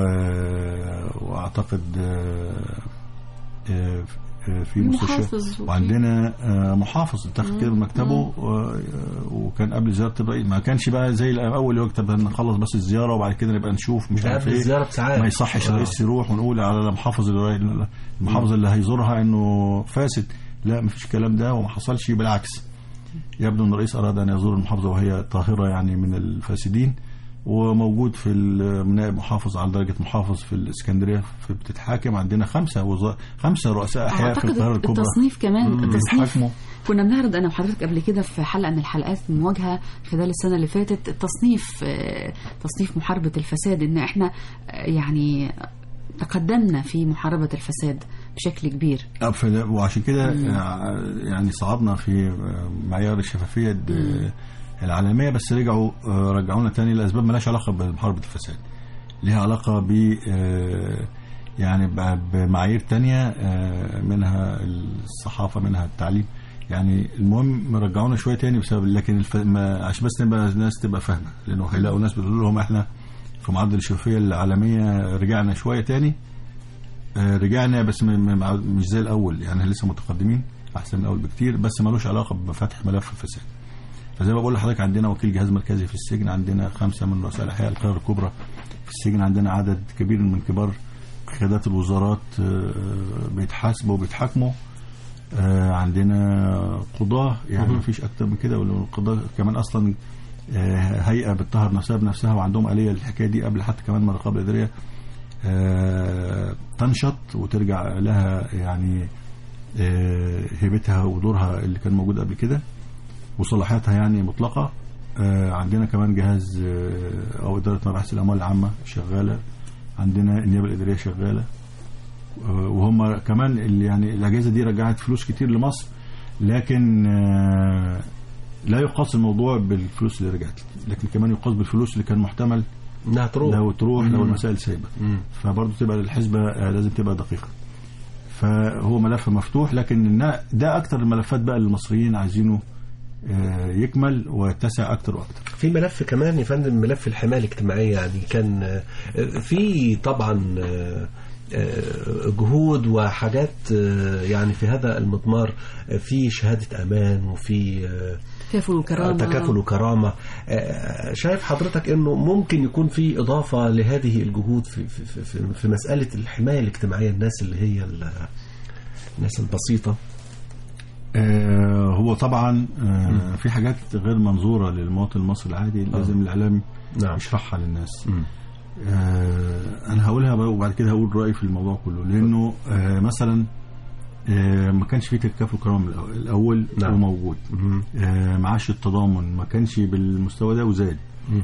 واعتقد آه، آه، آه، في مستشار محافظ وفي- وعندنا آه، محافظ اتاخد كده من مكتبه و- وكان قبل زياره الرئيس ما كانش بقى زي الاول يكتب نخلص بس الزياره وبعد كده نبقى نشوف مش ده عارف قبل ايه الزيارة بساعات. ما يصحش آه. الرئيس يروح ونقول على المحافظ اللي المحافظ اللي هيزورها انه فاسد لا مفيش الكلام ده وما حصلش بالعكس يبدو ان الرئيس اراد ان يزور المحافظه وهي طاهره يعني من الفاسدين وموجود في ال- نائب محافظ على درجه محافظ في الاسكندريه في بتتحاكم عندنا خمسه وزا... خمسه رؤساء احياء في اعتقد القاهره الكبرى التصنيف كمان مم. التصنيف بيتحاكموا. كنا بنعرض انا وحضرتك قبل كده في حلقه من الحلقات المواجهه خلال السنه اللي فاتت التصنيف آه، تصنيف محاربه الفساد ان احنا آه، يعني تقدمنا في محاربه الفساد بشكل كبير آه، فلا- وعشان كده آه، يعني صعدنا في آه، معيار الشفافيه د- العالميه بس رجعوا آه، رجعونا تاني لاسباب مالهاش علاقه بمحاربه الفساد ليها علاقه ب آه، يعني ب- بمعايير تانية آه، منها الصحافه منها التعليم يعني المهم رجعونا شويه تاني بسبب لكن الف... ما عشان بس نبقى الناس تبقى فاهمه لانه هيلاقوا ناس بتقول لهم احنا في معدل الشفافيه العالميه رجعنا شويه تاني آه، رجعنا بس م- م- مش زي الاول يعني لسه متقدمين احسن من الاول بكتير بس ملوش علاقه بفتح ملف الفساد فزي ما بقول لحضرتك عندنا وكيل جهاز مركزي في السجن عندنا خمسه من رؤساء الاحياء القاهره الكبرى في السجن عندنا عدد كبير من كبار قيادات الوزارات آه، بيتحاسبوا وبيتحاكموا آه، عندنا قضاه يعني مفيش اكتر من كده والقضاه كمان اصلا آه، هيئه بتطهر نفسها بنفسها وعندهم اليه للحكايه دي قبل حتى كمان ما الرقابه الاداريه آه، تنشط وترجع لها يعني آه، هيبتها ودورها اللي كان موجود قبل كده وصلاحياتها يعني مطلقه آه، عندنا كمان جهاز آه، او اداره مباحث الاموال العامه شغاله عندنا النيابه الاداريه شغاله آه، وهم كمان اللي يعني الاجهزه دي رجعت فلوس كتير لمصر لكن آه، لا يقاس الموضوع بالفلوس اللي رجعت لكن كمان يقاس بالفلوس اللي كان محتمل انها تروح لو تروح لو مم. المسائل سايبه مم. فبرضه تبقى الحسبه آه، لازم تبقى دقيقه فهو ملف مفتوح لكن النا- ده اكتر الملفات بقى اللي المصريين عايزينه آه، يكمل ويتسع اكتر واكتر في ملف كمان يا فندم ملف الحمايه الاجتماعيه يعني كان آه، في طبعا آه، آه، جهود وحاجات آه، يعني في هذا المضمار آه، في شهاده امان وفي آه، تكافل وكرامه تكافل وكرامه آه، شايف حضرتك انه ممكن يكون في اضافه لهذه الجهود في في في, في, في مساله الحمايه الاجتماعيه الناس اللي هي ال- الناس البسيطه آه، هو طبعا آه، في حاجات غير منظوره للمواطن المصري العادي لازم الاعلام نعم. يشرحها للناس آه، انا هقولها بقى وبعد كده هقول رايي في الموضوع كله لانه آه، مثلا آه، ما كانش في تكافل كرامه من الأول- الاول نعم. وموجود آه، معاش التضامن ما كانش بالمستوى ده وزاد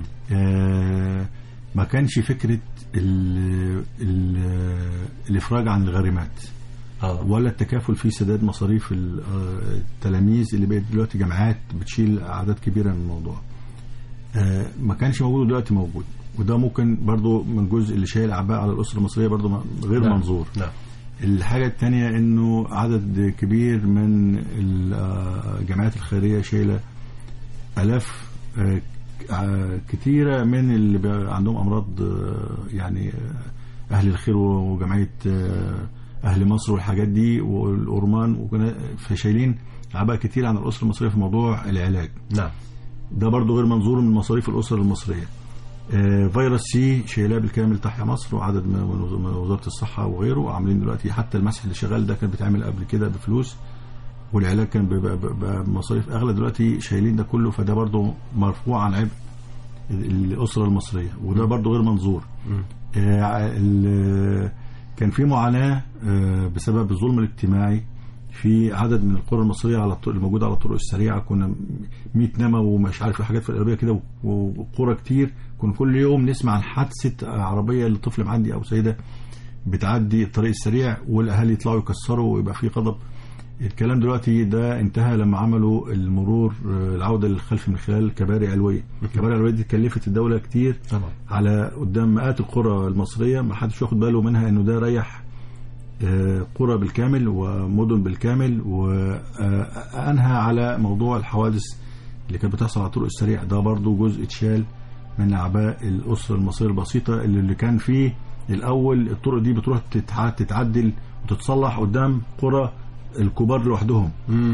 آه، ما كانش فكره ال ال الافراج عن الغارمات اه ولا التكافل في سداد مصاريف ال- آه، التلاميذ اللي بقت دلوقتي جامعات بتشيل اعداد كبيره من الموضوع آه، ما كانش موجود ودلوقتي موجود وده ممكن برضو من جزء اللي شايل اعباء على الاسره المصريه برضو ما- غير نعم. منظور نعم الحاجة التانية انه عدد كبير من الجامعات الخيرية شايلة الاف آه، آه، كتيرة من اللي بقى عندهم امراض آه، يعني آه، اهل الخير وجمعية آه، اهل مصر والحاجات دي والأورمان وكنا فشايلين اعباء كتير عن الاسرة المصرية في موضوع العلاج نعم ده برضو غير منظور من مصاريف الأسرة المصرية آه، فيروس سي شايلاه بالكامل تحيا مصر وعدد من من وزارة الصحة وغيره وعاملين دلوقتي حتى المسح اللي شغال ده كان بيتعمل قبل كده بفلوس والعلاج كان بيبقى بيبقى بمصاريف أغلى دلوقتي شايلين ده كله فده برضو مرفوع عن عبء الأسرة المصرية وده برضو غير منظور آه، ال- كان في معاناة آه، بسبب الظلم الاجتماعي في عدد من القرى المصرية على الطرق اللي موجودة على الطرق السريعة كنا 100 نما ومش عارف حاجات في القرية كده و- وقرى كتير كنا كل يوم نسمع عن حادثة عربية لطفل معدي أو سيدة بتعدي الطريق السريع والأهالي يطلعوا يكسروا ويبقى في غضب الكلام دلوقتي ده انتهى لما عملوا المرور آه، العوده للخلف من خلال كباري علويه كباري علويه دي كلفت الدوله كتير طبعا على قدام مئات القرى المصريه ما حدش واخد باله منها انه ده ريح آه، قرى بالكامل ومدن بالكامل وانهى على موضوع الحوادث اللي كانت بتحصل على الطرق السريع ده برضو جزء اتشال من اعباء الاسره المصريه البسيطه اللي اللي كان فيه الاول الطرق دي بتروح تتع- تتعدل وتتصلح قدام قرى الكبار لوحدهم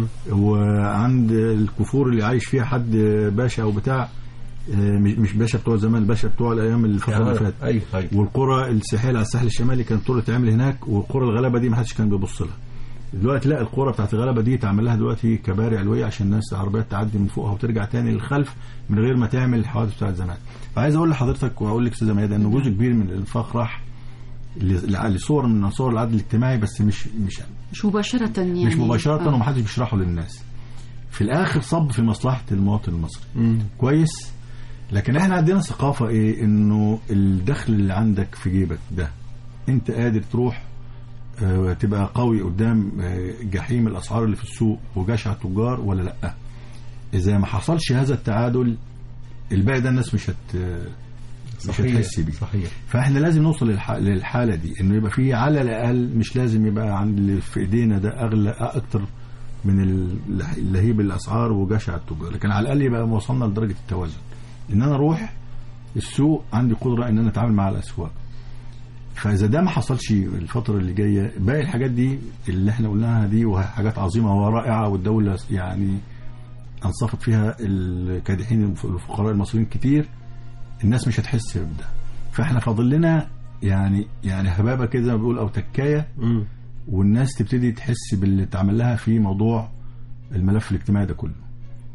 وعند الكفور اللي عايش فيها حد باشا او بتاع آه، مش مش باشا بتوع زمان الباشا بتوع الايام الفتره اللي فاتت ايوه ايوه والقرى الساحليه على الساحل الشمالي كانت طرق تعمل هناك والقرى الغلابه دي ما حدش كان بيبص لها دلوقتي لا القرى بتاعت الغلابه دي تعمل لها دلوقتي كباري علويه عشان الناس العربيات تعدي من فوقها وترجع تاني للخلف من غير ما تعمل الحوادث بتاعت زمان فعايز اقول لحضرتك واقول لك استاذه ميادة انه جزء كبير من الانفاق راح ل- لصور من صور العدل الاجتماعي بس مش مش مش مباشرة يعني مش مباشره آه. ومحدش بيشرحه للناس في الاخر صب في مصلحه المواطن المصري كويس لكن احنا عندنا ثقافه ايه انه الدخل اللي عندك في جيبك ده انت قادر تروح آه، تبقى قوي قدام آه، جحيم الاسعار اللي في السوق وجشع التجار ولا لا اذا ما حصلش هذا التعادل الباقي ده الناس مش هت مش هتحس بيه صحيح فاحنا لازم نوصل للح... للحاله دي انه يبقى في على الاقل مش لازم يبقى عند اللي في ايدينا ده اغلى اكتر من ال- لهيب الاسعار وجشع التجار لكن على الاقل يبقى وصلنا لدرجه التوازن ان انا اروح السوق عندي قدره ان انا اتعامل مع الاسواق فاذا ده ما حصلش الفتره اللي جايه باقي الحاجات دي اللي احنا قلناها دي وهي حاجات عظيمه ورائعه والدوله يعني انصفت فيها الكادحين الفقراء المصريين كتير الناس مش هتحس بده فاحنا فاضل لنا يعني يعني هبابه كده زي ما بيقول او تكايه مم. والناس تبتدي تحس باللي اتعمل لها في موضوع الملف الاجتماعي ده كله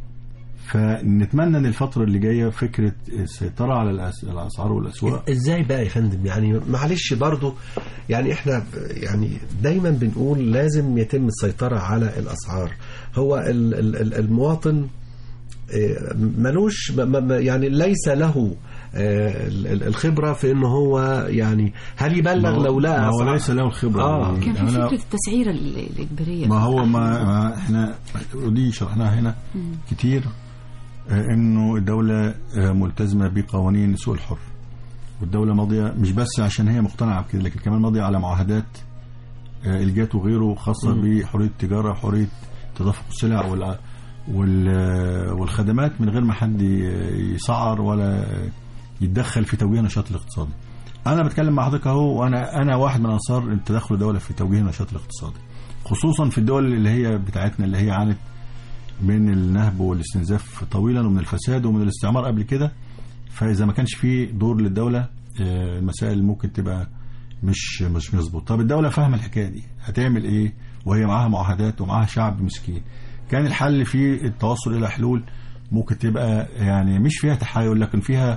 فنتمنى ان الفتره اللي جايه فكره السيطره على الأس- الاسعار والاسواق ازاي بقى يا فندم يعني معلش برضو يعني احنا ب- يعني دايما بنقول لازم يتم السيطرة على الأسعار هو ال- ال- ال- المواطن آه، ملوش م- م- يعني ليس له آه، ال- ال- الخبرة في انه هو يعني هل يبلغ لو لقى ما هو أسعار؟ ليس له الخبره آه. دي. كان في يعني أنا- فكرة التسعيرة ال- الإجبارية ما هو ما, ما احنا ودي شرحناها هنا كتير آه، انه الدوله آه، ملتزمه بقوانين السوق الحر والدوله ماضيه مش بس عشان هي مقتنعه بكده لكن كمان ماضيه على معاهدات آه، الجات وغيره خاصه بحريه التجاره وحريه تدفق السلع وال وال- والخدمات من غير ما حد ي- يسعر ولا يتدخل في توجيه النشاط الاقتصادي. انا بتكلم مع حضرتك اهو وانا انا واحد من انصار تدخل الدوله في توجيه النشاط الاقتصادي. خصوصا في الدول اللي هي بتاعتنا اللي هي عانت من النهب والاستنزاف طويلا ومن الفساد ومن الاستعمار قبل كده فاذا ما كانش في دور للدوله آه، المسائل ممكن تبقى مش مش مظبوط طب الدوله فاهمه الحكايه دي هتعمل ايه وهي معاها معاهدات ومعاها شعب مسكين كان الحل في التوصل الى حلول ممكن تبقى يعني مش فيها تحايل لكن فيها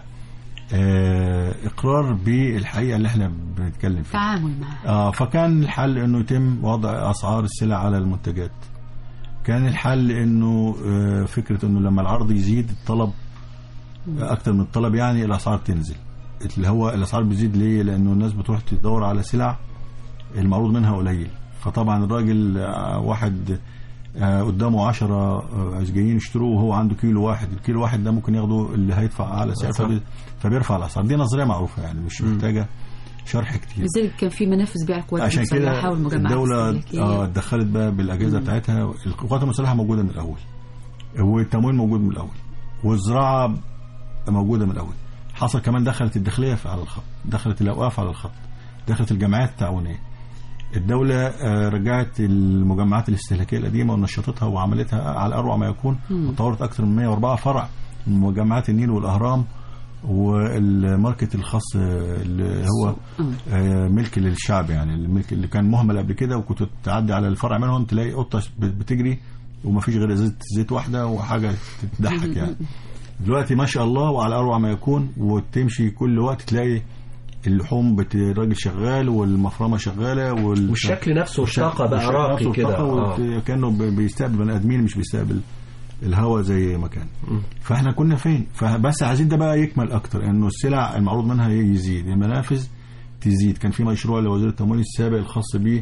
آه، اقرار بالحقيقه اللي احنا بنتكلم فيها تعامل معها آه فكان الحل انه يتم وضع اسعار السلع على المنتجات كان الحل انه آه فكره انه لما العرض يزيد الطلب اكتر من الطلب يعني الاسعار تنزل اللي هو الاسعار بتزيد ليه لانه الناس بتروح تدور على سلع المعروض منها قليل فطبعا الراجل آه، واحد آه، قدامه عشرة آه، جايين يشتروه وهو عنده كيلو واحد الكيلو واحد ده ممكن ياخده اللي هيدفع اعلى سعر صح. فبي- فبيرفع الاسعار دي نظريه معروفه يعني مش محتاجه شرح كتير لذلك كان في منافذ بيع القوات عشان كده المسلحة والمجمعات الدولة الاستهلاكية. اه اتدخلت بقى بالاجهزه بتاعتها القوات المسلحه موجوده من الاول والتموين موجود من الاول والزراعه موجوده من الاول حصل كمان دخلت الداخليه في- على الخط دخلت الاوقاف على الخط دخلت الجمعيات التعاونيه الدولة آه، رجعت المجمعات الاستهلاكية القديمة ونشطتها وعملتها على أروع ما يكون وطورت أكثر من 104 فرع من مجمعات النيل والأهرام والماركت الخاص آه، اللي هو آه، ملك للشعب يعني الملك اللي كان مهمل قبل كده وكنت تعدي على الفرع منهم تلاقي قطة بتجري ومفيش غير ازازة زيت واحدة وحاجة تضحك يعني دلوقتي ما شاء الله وعلى أروع ما يكون وتمشي كل وقت تلاقي اللحوم بت- الراجل شغال والمفرمه شغاله وال... والشكل نفسه والشكل- ارتقى بقى والشكل راقي نفسه كده ارتقى آه. وت- كانه ب- بيستقبل بني ادمين مش بيستقبل الهواء زي ما كان فاحنا كنا فين فبس عايزين ده بقى يكمل اكتر انه السلع المعروض منها يزيد المنافذ تزيد كان في مشروع لوزير التموين السابق الخاص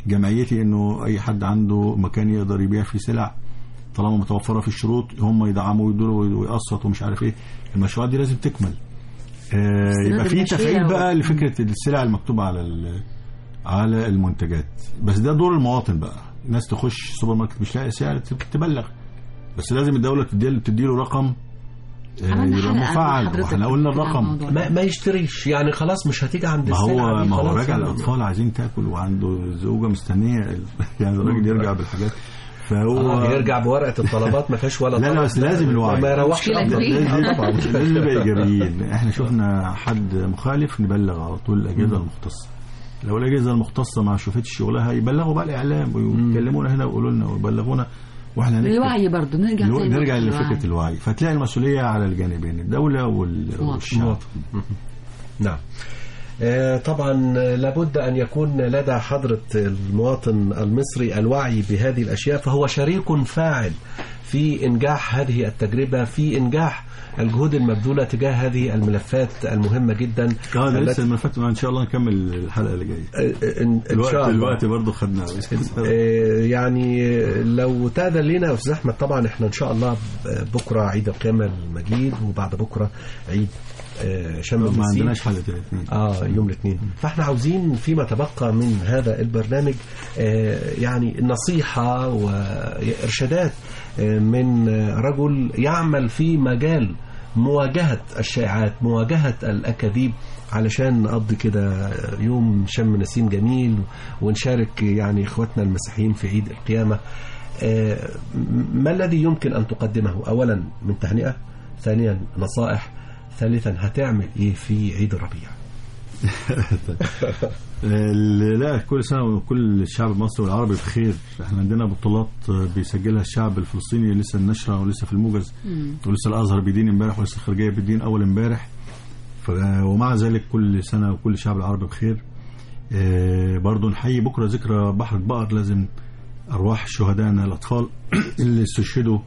جمعيتي انه اي حد عنده مكان يقدر يبيع فيه سلع طالما متوفره في الشروط هم يدعموا ويدوروا ويقسطوا ومش عارف ايه المشروعات دي لازم تكمل آه استيراد يبقى في المشاريع تفعيل و- بقى لفكره السلع المكتوبه على ال- على المنتجات بس ده دور المواطن بقى الناس تخش سوبر ماركت مش لاقي سعر تبلغ بس لازم الدوله تدي تديله رقم آه، عملنا يبقى حلقة مع مفعل حضرتك واحنا قلنا كده عن الرقم الموضوع ده. ما, ما يشتريش يعني خلاص مش هتيجي عند ما السلعة هو دي ما هو خلاص راجع يعني. الاطفال عايزين تاكل وعنده زوجه مستنيه يعني الراجل يرجع بالحاجات فهو آه يرجع بورقه الطلبات ما فيهاش ولا لا لا طلب. بس لازم الوعي ما يروحش مشكلة أفضل. كبيرة. آه طبعا لازم نبقى ايجابيين احنا شفنا حد مخالف نبلغ على طول الاجهزه المختصه لو الاجهزه المختصه ما شفتش شغلها يبلغوا بقى الاعلام ويكلمونا هنا ويقولوا لنا ويبلغونا واحنا نكتب. الوعي برضه نرجع الو- تاني نرجع لنقطة الوعي. لفكره الوعي فتلاقي المسؤوليه على الجانبين الدوله وال- والشعب مواطن. نعم آه، طبعا لابد أن يكون لدى حضرة المواطن المصري الوعي بهذه الأشياء فهو شريك فاعل في إنجاح هذه التجربة في إنجاح الجهود المبذولة تجاه هذه الملفات المهمة جدا اه ده التي- لسه الملفات ان شاء الله نكمل الحلقه اللي جايه آه، آه، إن إن الوقت شاء الله الوقت برضه خدنا آه، يعني لو تأذن لنا يا أستاذ أحمد طبعا إحنا إن شاء الله بكرة عيد القيامة المجيد وبعد بكرة عيد آه، شم ما النسيم عندناش حلقه الاثنين اه يوم الاثنين فاحنا عاوزين فيما تبقى من هذا البرنامج آه، يعني نصيحة وإرشادات آه، من آه، رجل يعمل في مجال مواجهة الشائعات مواجهة الأكاذيب علشان نقضي كده يوم شم نسيم جميل ونشارك يعني إخواتنا المسيحيين في عيد القيامة آه، ما الذي يمكن أن تقدمه أولا من تهنئة ثانيا نصائح ثالثا هتعمل ايه في عيد الربيع ال- لا كل سنه وكل الشعب المصري والعربي بخير احنا عندنا بطولات بيسجلها الشعب الفلسطيني لسه النشره ولسه في الموجز ولسه الازهر بيدين امبارح ولسه الخارجيه بيدين اول امبارح ف- ومع ذلك كل سنه وكل الشعب العربي بخير آه، برضو نحيي بكره ذكرى بحر البقر لازم ارواح شهدائنا الاطفال اللي استشهدوا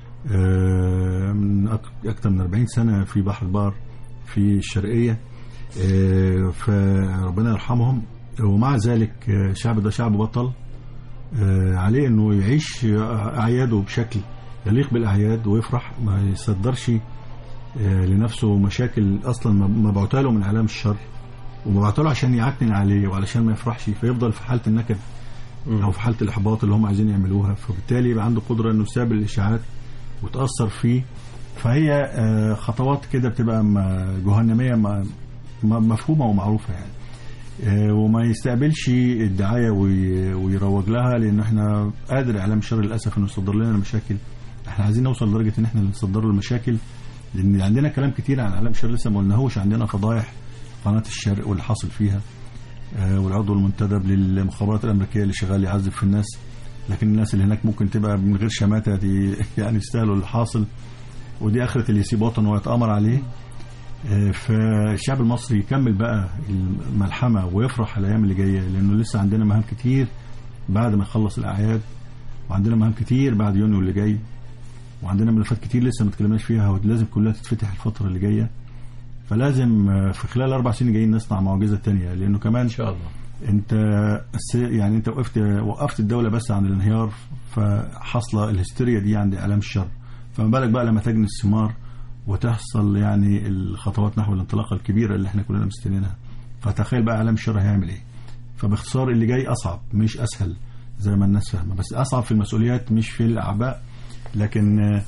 آه، من أك- اكثر من 40 سنه في بحر البقر في الشرقيه آه، فربنا يرحمهم ومع ذلك آه، الشعب ده شعب بطل آه، عليه انه يعيش اعياده بشكل يليق بالاعياد ويفرح ما يصدرش آه، لنفسه مشاكل اصلا مبعوتها له من اعلام الشر ومبعوتها له عشان يعكنن عليه وعلشان ما يفرحش فيفضل في حاله النكد او في حاله الاحباط اللي هم عايزين يعملوها فبالتالي يبقى عنده قدره انه يستقبل الاشاعات وتاثر فيه فهي آه، خطوات كده بتبقى م- جهنميه م- م- مفهومه ومعروفه يعني آه، وما يستقبلش الدعايه وي- ويروج لها لان احنا قادر اعلام الشر للاسف انه يصدر لنا المشاكل احنا عايزين نوصل لدرجه ان احنا اللي نصدر له المشاكل لان عندنا كلام كتير عن اعلام الشر لسه ما قلناهوش عندنا فضايح قناه الشرق واللي حاصل فيها آه، والعضو المنتدب للمخابرات الامريكيه اللي شغال يعذب في الناس لكن الناس اللي هناك ممكن تبقى من غير شماته دي يعني يستاهلوا اللي حاصل ودي اخره اللي يسيب وطنه ويتامر عليه آه، فالشعب المصري يكمل بقى الملحمه ويفرح الايام اللي جايه لانه لسه عندنا مهام كتير بعد ما نخلص الاعياد وعندنا مهام كتير بعد يونيو اللي جاي وعندنا ملفات كتير لسه ما اتكلمناش فيها ولازم كلها تتفتح الفتره اللي جايه فلازم آه، في خلال الاربع سنين جايين نصنع معجزه تانية لانه كمان ان شاء الله انت الس- يعني انت وقفت وقفت الدوله بس عن الانهيار فحصل الهستيريا دي عند اعلام الشر فما بالك بقى لما تجني الثمار وتحصل يعني الخطوات نحو الانطلاقه الكبيره اللي احنا كلنا مستنيينها فتخيل بقى اعلام الشر هيعمل ايه فباختصار اللي جاي اصعب مش اسهل زي ما الناس فاهمه بس اصعب في المسؤوليات مش في الاعباء لكن آه،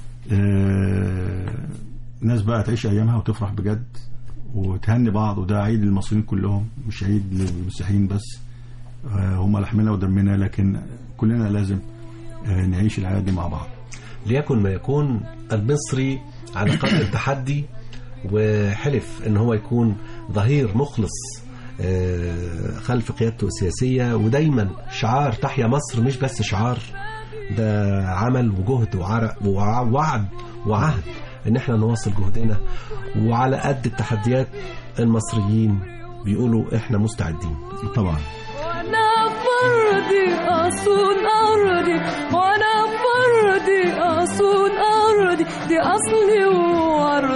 آه، الناس بقى تعيش ايامها وتفرح بجد وتهني بعض وده عيد للمصريين كلهم مش عيد للمسيحيين بس آه، هم لحمنا ودمنا لكن كلنا لازم آه، نعيش الحياه دي مع بعض ليكن ما يكون المصري على قدر التحدي وحلف ان هو يكون ظهير مخلص آه، خلف قيادته السياسية ودايما شعار تحيا مصر مش بس شعار ده عمل وجهد وعرق ووعد وعهد ان احنا نواصل جهدنا وعلى قد التحديات المصريين بيقولوا احنا مستعدين طبعا وانا فردي اصون ارضي وانا فردي اصون ارضي دي اصلي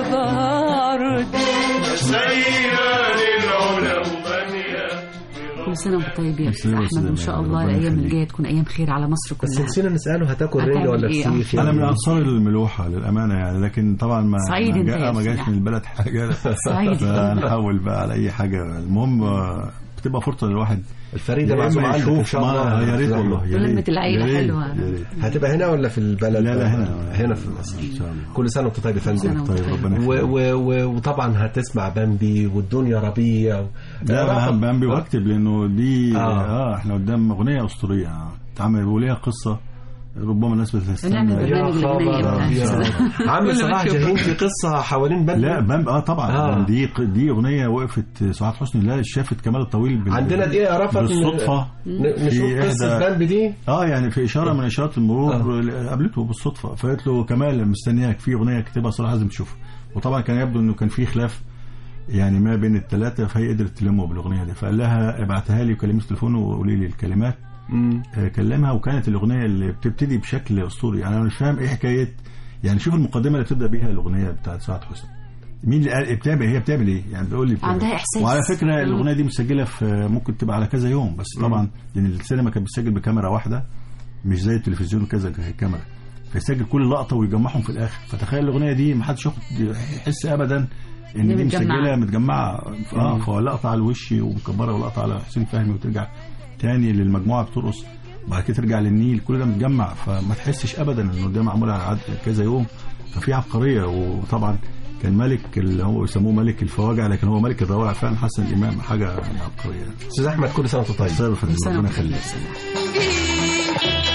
وارضها ارضي كل سنه وانت طيب يا كل سنة استاذ احمد وان شاء وأنت الله ربنا الايام يخليك. الجايه تكون ايام خير على مصر بس كلها نسينا نساله هتاكل رنجة هتعمل ولا إيه؟ فسيخ انا يعني؟ من انصار الملوحه للامانه يعني لكن طبعا ما صعيدي ما أنت يا جاء ما جاش أستاذ من البلد حاجه صعيدي. فنحول بقى على اي حاجه المهم آه، بتبقى فرصه للواحد الفريدة يا إما معزومة عندك ان يشوف شاء ما- الله يا ريت والله يا ولمة ريت العيلة يا ريت، حلوة. يا ريت. هتبقى هنا ولا في البلد لا لا هنا هنا في مصر ان شاء الله كل سنه وانت طيب يا سنة فندم وأنت طيب ربنا و يخليك و و وطبعا هتسمع بامبي والدنيا ربيع و... لا رأفت- بهم بامبي آه. واكتب لانه دي آه. اه, احنا قدام اغنيه اسطوريه اتعمل وليها قصه ربما الناس بتستنى بنعمل برنامج يا الأغنية خبر بتاعتنا. أبيض. عم كل ما صلاح تشوف. جاهين في قصه حوالين بامبي لا بامبي اه طبعا آه. آه. دي دي اغنيه وقفت سعاد حسني لا شافت كمال الطويل بال- عندنا دقيقه رفت بالصدفه ن- نشوف في قصه إحدى- بامبي دي اه يعني في اشاره من اشارات المرور قابلته بالصدفه فقالت له كمال مستنياك في اغنيه كاتبها صلاح لازم تشوفها وطبعا كان يبدو انه كان في خلاف يعني ما بين الثلاثه فهي قدرت تلمه بالاغنيه دي فقال لها ابعتها لي وكلمني في التليفون وقولي لي الكلمات آه، كلمها وكانت الاغنيه اللي بتبتدي بشكل اسطوري يعني انا مش فاهم ايه حكايه يعني شوف المقدمه اللي بتبدا بيها الاغنيه بتاعت سعاد حسني مين اللي قال بتعمل هي بتعمل ايه يعني بتقول لي بتعمل عندها إيه؟ إحساس. وعلى فكره مم. الاغنيه دي مسجله في ممكن تبقى على كذا يوم بس طبعا لان السينما كانت بتسجل بكاميرا واحده مش زي التلفزيون كذا كاميرا فيسجل كل لقطه ويجمعهم في الاخر فتخيل الاغنيه دي ما حدش ياخد يحس ابدا ان دي دي متجمعة. مسجله متجمعه اه فلقطه على الوش ومكبره ولقطه على حسين فهمي وترجع تاني للمجموعه بترقص وبعد كده ترجع للنيل كل ده متجمع فما تحسش ابدا انه ده معمول على عد كذا يوم ففي عبقريه وطبعا كان ملك اللي هو يسموه ملك الفواجع لكن هو ملك الروائع فعلا حسن الامام حاجه يعني عبقريه استاذ احمد كل سنه وانت طيب سبب كل سنة ربنا وأنت طيب يا يخليك أستاذ أحمد.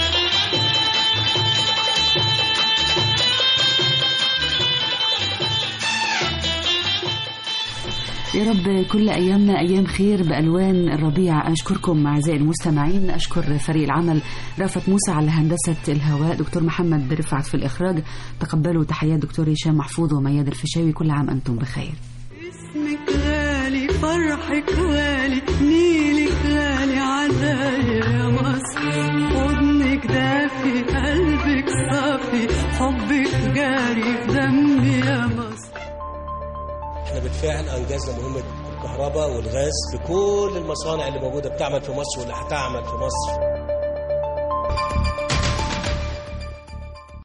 يا رب كل أيامنا أيام خير بألوان الربيع أشكركم أعزائي المستمعين أشكر فريق العمل رافت موسى على هندسة الهواء دكتور محمد رفعت في الإخراج تقبلوا تحيات دكتور هشام محفوظ ومياد الفيشاوي كل عام أنتم بخير اسمك غالي فرحك غالي نيلك غالي عزايا يا مصر حضنك دافي قلبك صافي حبك جاري في دمي يا مصر احنا بالفعل انجزنا مهمه الكهرباء والغاز في كل المصانع اللي موجوده بتعمل في مصر واللي هتعمل في مصر